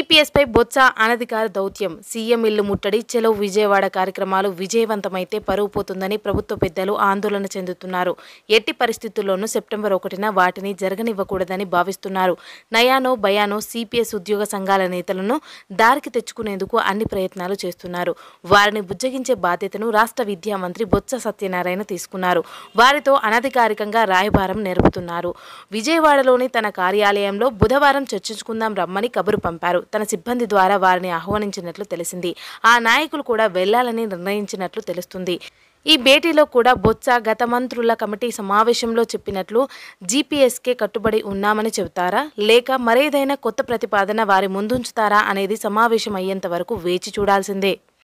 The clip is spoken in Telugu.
సిపిఎస్పై బొత్స అనధికార దౌత్యం సీఎం ఇల్లు ముట్టడి చెలో విజయవాడ కార్యక్రమాలు విజయవంతమైతే పరువు పోతుందని ప్రభుత్వ పెద్దలు ఆందోళన చెందుతున్నారు ఎట్టి పరిస్థితుల్లోనూ సెప్టెంబర్ ఒకటిన వాటిని జరగనివ్వకూడదని భావిస్తున్నారు నయానో భయానో సిపిఎస్ ఉద్యోగ సంఘాల నేతలను దారికి తెచ్చుకునేందుకు అన్ని ప్రయత్నాలు చేస్తున్నారు వారిని బుజ్జగించే బాధ్యతను రాష్ట్ర విద్యా మంత్రి బొత్స సత్యనారాయణ తీసుకున్నారు వారితో అనధికారికంగా రాయబారం నేర్పుతున్నారు విజయవాడలోని తన కార్యాలయంలో బుధవారం చర్చించుకుందాం రమ్మని కబురు పంపారు తన సిబ్బంది ద్వారా వారిని ఆహ్వానించినట్లు తెలిసింది ఆ నాయకులు కూడా వెళ్లాలని నిర్ణయించినట్లు తెలుస్తుంది ఈ భేటీలో కూడా బొత్స గత మంత్రుల కమిటీ సమావేశంలో చెప్పినట్లు జీపీఎస్కే కట్టుబడి ఉన్నామని చెబుతారా లేక మరేదైనా కొత్త ప్రతిపాదన వారి ముందుంచుతారా అనేది సమావేశం అయ్యేంత వరకు వేచి చూడాల్సిందే